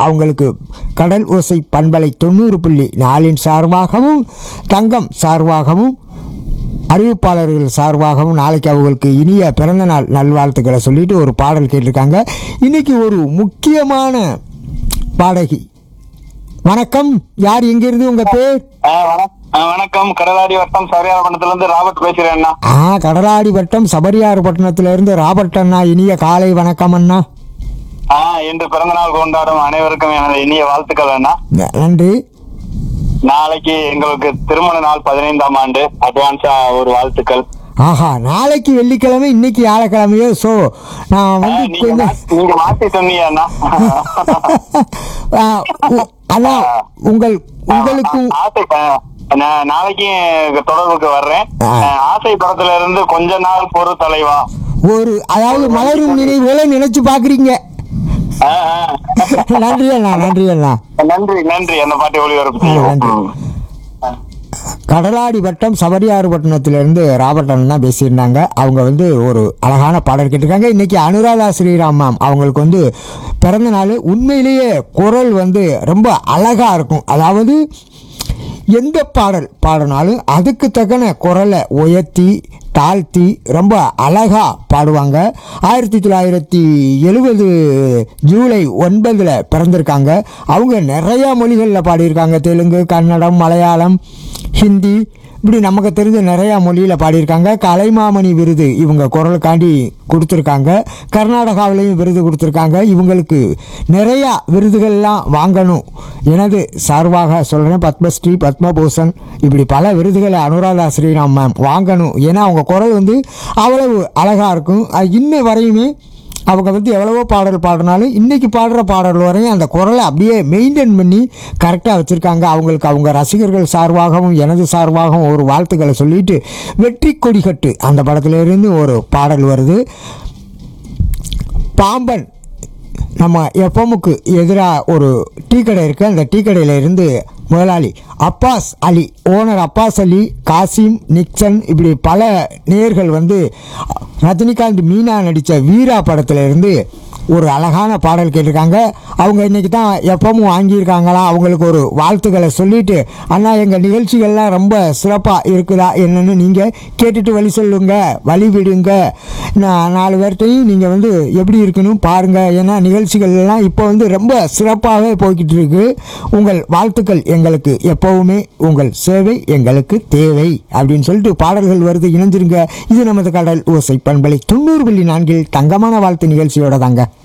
அவங்களுக்கு கடல் ஓசை பண்பலை தொண்ணூறு புள்ளி நாலின் சார்பாகவும் தங்கம் சார்பாகவும் அறிவிப்பாளர்கள் சார்பாகவும் நாளைக்கு அவங்களுக்கு இனிய பிறந்தநாள் நல்வாழ்த்துக்களை சொல்லிட்டு ஒரு பாடல் கேட்டிருக்காங்க இன்னைக்கு ஒரு முக்கியமான பாடகி வணக்கம் யார் எங்கிருந்து உங்க பேர் ஆ, வணக்- ஆ, வணக்கம் கடலாடி வட்டம் சரியாரப்பணத்துல இருந்து ராபர்ட் பேசுறேன் அண்ணா ஆ கடலாடி வட்டம் சபரியார் பட்டணத்திலிருந்து ராபர்ட் அண்ணா இனிய காலை வணக்கம் அண்ணா ஆ இன்று பிறந்தநாள் கொண்டாடும் அனைவருக்கும் எனது இனிய வாழ்த்துக்கள் அண்ணா ந- நன்றி நாளைக்கு எங்களுக்கு திருமண நாள் பதினைந்தாம் ஆண்டு அட்வான்ஸா ஒரு வாழ்த்துக்கள் ஆஹா நாளைக்கு வெள்ளிக்கிழமை இன்னைக்கு வியாழக்கிழமையோ ஸோ நான் ஆ, வந்து நீங்க கொஞ்சம் மா- நீங்க மாத்தி சொன்னீங்க அண்ணா ஆ, உ- அண்ணா உங்கள் உங்களுக்கு ஆ, ஆசை ஆ, நான் நாளைக்கு தொடர்புக்கு வர்றேன் ஆ. ஆ, ஆசை படத்துல இருந்து கொஞ்ச நாள் பொறு தலைவா ஒரு அதாவது மலரும் நினைவுகளை நினைச்சு பாக்குறீங்க ஆ, ஆ. நன்றி அண்ணா நன்றி அண்ணா நன்றி நன்றி அந்த பாட்டை ஒளிபரப்பு ஆ, நன்றி. செய்யும் கடலாடி வட்டம் சபரியாறு பட்டணத்திலிருந்து ராபர்ட் அண்ணன் தான் பேசியிருந்தாங்க அவங்க வந்து ஒரு அழகான பாடல் கேட்டிருக்காங்க இன்னைக்கு அனுராதா ஸ்ரீராம் மேம் அவங்களுக்கு வந்து பிறந்த நாள் உண்மையிலேயே குரல் வந்து ரொம்ப அழகா இருக்கும் அதாவது எந்த பாடல் பாடினாலும் அதுக்கு தக்கன குரலை உயர்த்தி தாழ்த்தி ரொம்ப அழகா பாடுவாங்க ஆயிரத்தி தொள்ளாயிரத்தி எழுபது ஜூலை ஒன்பதில் பிறந்திருக்காங்க அவங்க நிறையா மொழிகளில் பாடியிருக்காங்க தெலுங்கு கன்னடம் மலையாளம் ஹிந்தி இப்படி நமக்கு தெரிஞ்ச நிறையா மொழியில் பாடியிருக்காங்க கலைமாமணி விருது இவங்க குரலுக்காண்டி கொடுத்துருக்காங்க கர்நாடகாவிலையும் விருது கொடுத்துருக்காங்க இவங்களுக்கு நிறையா விருதுகள்லாம் வாங்கணும் எனது சார்பாக சொல்கிறேன் பத்மஸ்ரீ பத்மபூஷன் இப்படி பல விருதுகளை அனுராதா ஸ்ரீராம் மேம் வாங்கணும் ஏன்னா அவங்க குரல் வந்து அவ்வளவு அழகாக இருக்கும் அது இன்ன வரையுமே அவங்க வந்து எவ்வளவோ பாடல் பாடினாலும் இன்னைக்கு பாடுற பாடல் வரையும் அந்த குரலை அப்படியே மெயின்டைன் பண்ணி கரெக்டாக வச்சுருக்காங்க அவங்களுக்கு அவங்க ரசிகர்கள் சார்பாகவும் எனது சார்பாகவும் ஒரு வாழ்த்துக்களை சொல்லிட்டு வெற்றி கொடிகட்டு அந்த படத்துல இருந்து ஒரு பாடல் வருது பாம்பன் நம்ம எஃப்எம்முக்கு எதிராக ஒரு டீ கடை இருக்குது அந்த டீ கடையில் இருந்து முதலாளி அப்பாஸ் அலி ஓனர் அப்பாஸ் அலி காசிம் நிக்சன் இப்படி பல நேர்கள் வந்து ரஜினிகாந்த் மீனா நடித்த வீரா படத்துல இருந்து ஒரு அழகான பாடல் கேட்டிருக்காங்க அவங்க இன்னைக்கு தான் எப்பவும் வாங்கியிருக்காங்களா அவங்களுக்கு ஒரு வாழ்த்துக்களை சொல்லிட்டு அண்ணா எங்கள் நிகழ்ச்சிகள்லாம் ரொம்ப சிறப்பாக இருக்குதா என்னன்னு நீங்கள் கேட்டுட்டு வழி சொல்லுங்க வழி விடுங்க நான் நாலு பேர்ட்டையும் நீங்கள் வந்து எப்படி இருக்குன்னு பாருங்கள் ஏன்னா நிகழ்ச்சிகள் எல்லாம் இப்போ வந்து ரொம்ப சிறப்பாகவே போய்கிட்டு இருக்கு உங்கள் வாழ்த்துக்கள் எங்களுக்கு எப்போவுமே உங்கள் சேவை எங்களுக்கு தேவை அப்படின்னு சொல்லிட்டு பாடல்கள் வருது இணைஞ்சிருங்க இது நமது கடல் ஓசை பண்பலை தொண்ணூறு புள்ளி நான்கில் தங்கமான வாழ்த்து நிகழ்ச்சியோட தாங்க